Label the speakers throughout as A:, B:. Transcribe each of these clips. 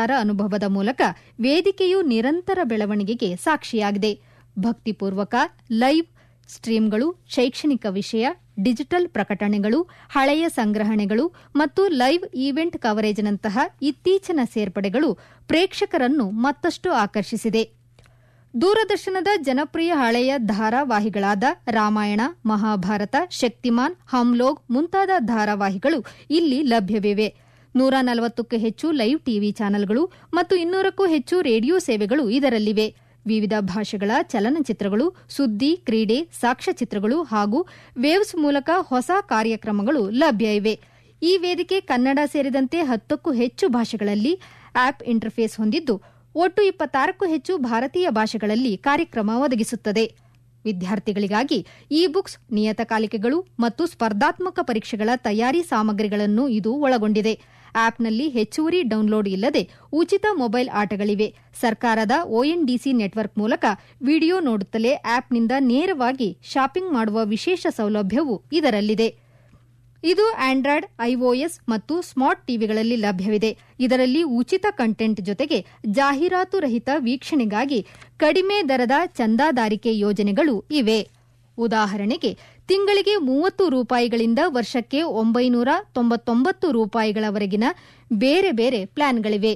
A: ಸಾಕ್ಷಾತ್ಕಾರ ಅನುಭವದ ಮೂಲಕ ವೇದಿಕೆಯು ನಿರಂತರ ಬೆಳವಣಿಗೆಗೆ ಸಾಕ್ಷಿಯಾಗಿದೆ ಭಕ್ತಿಪೂರ್ವಕ ಲೈವ್ ಸ್ಟ್ರೀಮ್ಗಳು ಶೈಕ್ಷಣಿಕ ವಿಷಯ ಡಿಜಿಟಲ್ ಪ್ರಕಟಣೆಗಳು ಹಳೆಯ ಸಂಗ್ರಹಣೆಗಳು ಮತ್ತು ಲೈವ್ ಈವೆಂಟ್ ಕವರೇಜ್ನಂತಹ ಇತ್ತೀಚಿನ ಸೇರ್ಪಡೆಗಳು ಪ್ರೇಕ್ಷಕರನ್ನು ಮತ್ತಷ್ಟು ಆಕರ್ಷಿಸಿದೆ ದೂರದರ್ಶನದ ಜನಪ್ರಿಯ ಹಳೆಯ ಧಾರಾವಾಹಿಗಳಾದ ರಾಮಾಯಣ ಮಹಾಭಾರತ ಶಕ್ತಿಮಾನ್ ಹಮ್ಲೋಗ್ ಮುಂತಾದ ಧಾರಾವಾಹಿಗಳು ಇಲ್ಲಿ ಲಭ್ಯವಿವೆ ನೂರ ನಲವತ್ತಕ್ಕೂ ಹೆಚ್ಚು ಲೈವ್ ಟಿವಿ ಚಾನೆಲ್ಗಳು ಮತ್ತು ಇನ್ನೂರಕ್ಕೂ ಹೆಚ್ಚು ರೇಡಿಯೋ ಸೇವೆಗಳು ಇದರಲ್ಲಿವೆ ವಿವಿಧ ಭಾಷೆಗಳ ಚಲನಚಿತ್ರಗಳು ಸುದ್ದಿ ಕ್ರೀಡೆ ಸಾಕ್ಷ್ಯಚಿತ್ರಗಳು ಹಾಗೂ ವೇವ್ಸ್ ಮೂಲಕ ಹೊಸ ಕಾರ್ಯಕ್ರಮಗಳು ಲಭ್ಯ ಇವೆ ಈ ವೇದಿಕೆ ಕನ್ನಡ ಸೇರಿದಂತೆ ಹತ್ತಕ್ಕೂ ಹೆಚ್ಚು ಭಾಷೆಗಳಲ್ಲಿ ಆಪ್ ಇಂಟರ್ಫೇಸ್ ಹೊಂದಿದ್ದು ಒಟ್ಟು ಇಪ್ಪತ್ತಾರಕ್ಕೂ ಹೆಚ್ಚು ಭಾರತೀಯ ಭಾಷೆಗಳಲ್ಲಿ ಕಾರ್ಯಕ್ರಮ ಒದಗಿಸುತ್ತದೆ ವಿದ್ಯಾರ್ಥಿಗಳಿಗಾಗಿ ಇ ಬುಕ್ಸ್ ನಿಯತಕಾಲಿಕೆಗಳು ಮತ್ತು ಸ್ಪರ್ಧಾತ್ಮಕ ಪರೀಕ್ಷೆಗಳ ತಯಾರಿ ಸಾಮಗ್ರಿಗಳನ್ನು ಇದು ಒಳಗೊಂಡಿದೆ ಆಪ್ನಲ್ಲಿ ಹೆಚ್ಚುವರಿ ಡೌನ್ಲೋಡ್ ಇಲ್ಲದೆ ಉಚಿತ ಮೊಬೈಲ್ ಆಟಗಳಿವೆ ಸರ್ಕಾರದ ಒಎನ್ಡಿಸಿ ನೆಟ್ವರ್ಕ್ ಮೂಲಕ ವಿಡಿಯೋ ನೋಡುತ್ತಲೇ ಆಪ್ನಿಂದ ನೇರವಾಗಿ ಶಾಪಿಂಗ್ ಮಾಡುವ ವಿಶೇಷ ಸೌಲಭ್ಯವೂ ಇದರಲ್ಲಿದೆ ಇದು ಆಂಡ್ರಾಯ್ಡ್ ಐಒಎಸ್ ಮತ್ತು ಸ್ಮಾರ್ಟ್ ಟಿವಿಗಳಲ್ಲಿ ಲಭ್ಯವಿದೆ ಇದರಲ್ಲಿ ಉಚಿತ ಕಂಟೆಂಟ್ ಜೊತೆಗೆ ಜಾಹೀರಾತು ರಹಿತ ವೀಕ್ಷಣೆಗಾಗಿ ಕಡಿಮೆ ದರದ ಚಂದಾದಾರಿಕೆ ಯೋಜನೆಗಳು ಇವೆ ಉದಾಹರಣೆಗೆ ತಿಂಗಳಿಗೆ ಮೂವತ್ತು ರೂಪಾಯಿಗಳಿಂದ ವರ್ಷಕ್ಕೆ ಒಂಬೈನೂರ ತೊಂಬತ್ತೊಂಬತ್ತು ರೂಪಾಯಿಗಳವರೆಗಿನ ಬೇರೆ ಬೇರೆ ಪ್ಲಾನ್ಗಳಿವೆ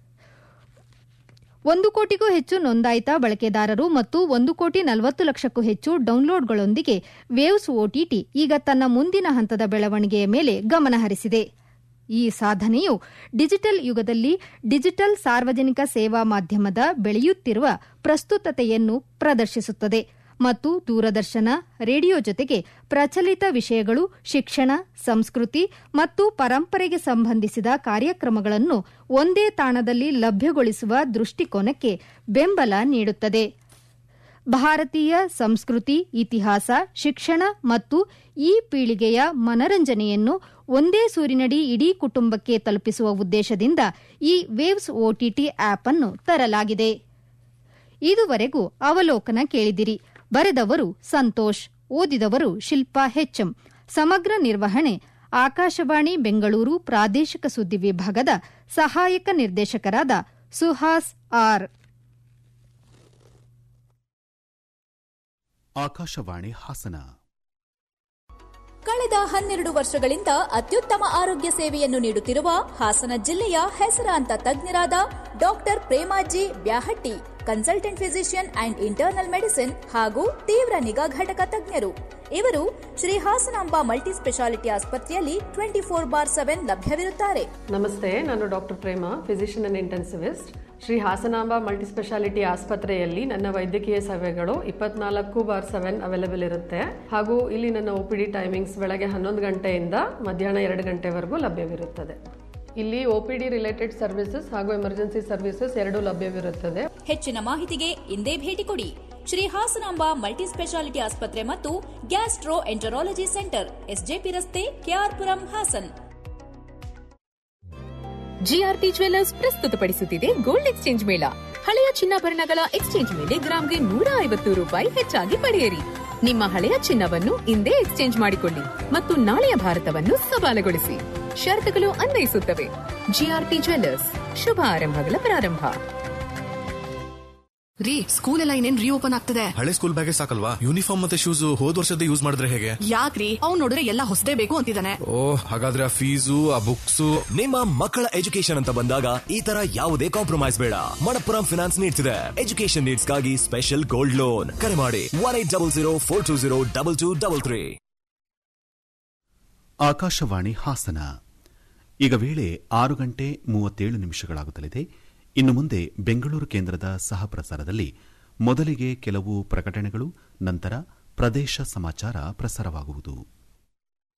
A: ಒಂದು ಕೋಟಿಗೂ ಹೆಚ್ಚು ನೋಂದಾಯಿತ ಬಳಕೆದಾರರು ಮತ್ತು ಒಂದು ಕೋಟಿ ನಲವತ್ತು ಲಕ್ಷಕ್ಕೂ ಹೆಚ್ಚು ಡೌನ್ಲೋಡ್ಗಳೊಂದಿಗೆ ವೇವ್ಸ್ ಒಟಿಟಿ ಈಗ ತನ್ನ ಮುಂದಿನ ಹಂತದ ಬೆಳವಣಿಗೆಯ ಮೇಲೆ ಗಮನ ಹರಿಸಿದೆ ಈ ಸಾಧನೆಯು ಡಿಜಿಟಲ್ ಯುಗದಲ್ಲಿ ಡಿಜಿಟಲ್ ಸಾರ್ವಜನಿಕ ಸೇವಾ ಮಾಧ್ಯಮದ ಬೆಳೆಯುತ್ತಿರುವ ಪ್ರಸ್ತುತತೆಯನ್ನು ಪ್ರದರ್ಶಿಸುತ್ತದೆ ಮತ್ತು ದೂರದರ್ಶನ ರೇಡಿಯೋ ಜೊತೆಗೆ ಪ್ರಚಲಿತ ವಿಷಯಗಳು ಶಿಕ್ಷಣ ಸಂಸ್ಕೃತಿ ಮತ್ತು ಪರಂಪರೆಗೆ ಸಂಬಂಧಿಸಿದ ಕಾರ್ಯಕ್ರಮಗಳನ್ನು ಒಂದೇ ತಾಣದಲ್ಲಿ ಲಭ್ಯಗೊಳಿಸುವ ದೃಷ್ಟಿಕೋನಕ್ಕೆ ಬೆಂಬಲ ನೀಡುತ್ತದೆ ಭಾರತೀಯ ಸಂಸ್ಕೃತಿ ಇತಿಹಾಸ ಶಿಕ್ಷಣ ಮತ್ತು ಈ ಪೀಳಿಗೆಯ ಮನರಂಜನೆಯನ್ನು ಒಂದೇ ಸೂರಿನಡಿ ಇಡೀ ಕುಟುಂಬಕ್ಕೆ ತಲುಪಿಸುವ ಉದ್ದೇಶದಿಂದ ಈ ವೇವ್ಸ್ ಒಟಿಟಿ ಆಪ್ ಅನ್ನು ತರಲಾಗಿದೆ ಇದುವರೆಗೂ ಅವಲೋಕನ ಕೇಳಿದಿರಿ ಬರೆದವರು ಸಂತೋಷ್ ಓದಿದವರು ಶಿಲ್ಪಾ ಹೆಚ್ಎಂ ಸಮಗ್ರ ನಿರ್ವಹಣೆ ಆಕಾಶವಾಣಿ ಬೆಂಗಳೂರು ಪ್ರಾದೇಶಿಕ ಸುದ್ದಿ ವಿಭಾಗದ ಸಹಾಯಕ ನಿರ್ದೇಶಕರಾದ ಸುಹಾಸ್ ಆರ್
B: ಆಕಾಶವಾಣಿ ಹಾಸನ
C: ಕಳೆದ ಹನ್ನೆರಡು ವರ್ಷಗಳಿಂದ ಅತ್ಯುತ್ತಮ ಆರೋಗ್ಯ ಸೇವೆಯನ್ನು ನೀಡುತ್ತಿರುವ ಹಾಸನ ಜಿಲ್ಲೆಯ ಹೆಸರಾಂತ ತಜ್ಞರಾದ doctor Premaji Byahatti consultant physician and internal medicine ಹಾಗೂ ತೀವ್ರ ನಿಗಾ ಘಟಕ ತಜ್ಞರು ಇವರು ಶ್ರೀ ಹಾಸನಾಂಬ ಮಲ್ಟಿ ಸ್ಪೆಷಾಲಿಟಿ ಆಸ್ಪತ್ರೆಯಲ್ಲಿ ಟ್ವೆಂಟಿ ಫೋರ್ ಬಾರ್ ಸೆವೆನ್ ಲಭ್ಯವಿರುತ್ತಾರೆ
D: ನಮಸ್ತೆ ನಾನು doctor Prema physician and intensivist Shri Hasanamba multi speciality ಆಸ್ಪತ್ರೆಯಲ್ಲಿ ನನ್ನ ವೈದ್ಯಕೀಯ ಸೇವೆಗಳು ಇಪ್ಪತ್ನಾಲ್ಕು ಬಾರ್ ಸೆವೆನ್ ಅವೈಲೇಬಲ್ ಇರುತ್ತೆ ಹಾಗೂ ಇಲ್ಲಿ ನನ್ನ ಒ ಪಿ ಡಿ ಟೈಮಿಂಗ್ಸ್ ಬೆಳಗ್ಗೆ ಹನ್ನೊಂದು ಗಂಟೆಯಿಂದ ಮಧ್ಯಾಹ್ನ ಎರಡು ಗಂಟೆವರೆಗೂ ಲಭ್ಯವಿರುತ್ತದೆ ಇಲ್ಲಿ O P D related services ಹಾಗೂ ಎಮರ್ಜೆನ್ಸಿ ಸರ್ವಿಸಸ್ ಎರಡೂ ಲಭ್ಯವಿರುತ್ತದೆ
C: ಹೆಚ್ಚಿನ ಮಾಹಿತಿಗೆ ಇಂದೇ ಭೇಟಿ ಕೊಡಿ ಶ್ರೀ ಹಾಸನಾಂಬ ಮಲ್ಟಿ ಸ್ಪೆಷಾಲಿಟಿ ಆಸ್ಪತ್ರೆ ಮತ್ತು ಗ್ಯಾಸ್ಟ್ರೋ ಎಂಟರಾಲಜಿ ಸೆಂಟರ್ ಎಸ್ಜೆಪಿ ರಸ್ತೆ KR Puram Haasan
E: GRP jewellers ಪ್ರಸ್ತುತಪಡಿಸುತ್ತಿದೆ gold exchange ಮೇಳ ಹಳೆಯ ಚಿನ್ನಾಭರಣಗಳ ಎಕ್ಸ್ಚೇಂಜ್ ಮೇಲೆ ಗ್ರಾಂಗೆ ನೂರ ಐವತ್ತು ರೂಪಾಯಿ ಹೆಚ್ಚಾಗಿ ಪಡೆಯಿರಿ ನಿಮ್ಮ ಹಳೆಯ ಚಿನ್ನವನ್ನು ಇಂದೇ ಎಕ್ಸ್ಚೇಂಜ್ ಮಾಡಿಕೊಳ್ಳಿ ಮತ್ತು ನಾಳೆಯ ಭಾರತವನ್ನು ಸವಾಲುಗೊಳಿಸಿ ಷರತ್ತುಗಳು ಅನ್ವಯಿಸುತ್ತವೆ ಜಿಆರ್ಪಿ ಜ್ವೆಲ್ಲರ್ಸ್ ಶುಭ ಆರಂಭಗಳ ಪ್ರಾರಂಭ
F: ರೀ ಸ್ಕೂಲ್ ಎಲ್ಲ ಇನ್ನೇನ್ ರೀಓಪನ್ ಆಗ್ತದೆ
G: ಹಳೆ ಸ್ಕೂಲ್ ಬ್ಯಾಗೆ ಸಾಕಲ್ವಾ ಯೂನಿಫಾರ್ಮ್ ಮತ್ತೆ ಶೂಸ್ ಹೋದ್ ವರ್ಷದ ಯೂಸ್ ಮಾಡಿದ್ರೆ ಹೇಗೆ
F: ಯಾಕ್ರಿ ಅವ್ನ್ ನೋಡಿದ್ರೆ ಎಲ್ಲ ಹೊಸದೇ ಬೇಕು ಅಂತಿದ್ದಾನೆ
G: ಓ ಹಾಗಾದ್ರೆ ಆ ಫೀಸು ಆ ಬುಕ್ಸು
H: ನಿಮ್ಮ ಮಕ್ಕಳ ಎಜುಕೇಶನ್ ಅಂತ ಬಂದಾಗ ಈ ತರ ಯಾವುದೇ ಕಾಂಪ್ರಮೈಸ್ ಬೇಡ ಮಣಪ್ಪುರಂ ಫಿನಾನ್ಸ್ ನೀಡ್ತಿದೆ ಎಜುಕೇಶನ್ ನೀಡ್ಸ್ಗಾಗಿ ಸ್ಪೆಷಲ್ ಗೋಲ್ಡ್ ಲೋನ್ ಕರೆ ಮಾಡಿ one eight double zero four two zero double two double three
B: Akashvani Hassan ಈಗ ವೇಳೆ ಆರು ಗಂಟೆ ಮೂವತ್ತೇಳು ನಿಮಿಷಗಳಾಗುತ್ತಲಿದೆ ಇನ್ನು ಮುಂದೆ ಬೆಂಗಳೂರು ಕೇಂದ್ರದ ಸಹ ಪ್ರಸಾರದಲ್ಲಿ ಮೊದಲಿಗೆ ಕೆಲವು ಪ್ರಕಟಣೆಗಳು ನಂತರ ಪ್ರದೇಶ ಸಮಾಚಾರ ಪ್ರಸಾರವಾಗುವುದು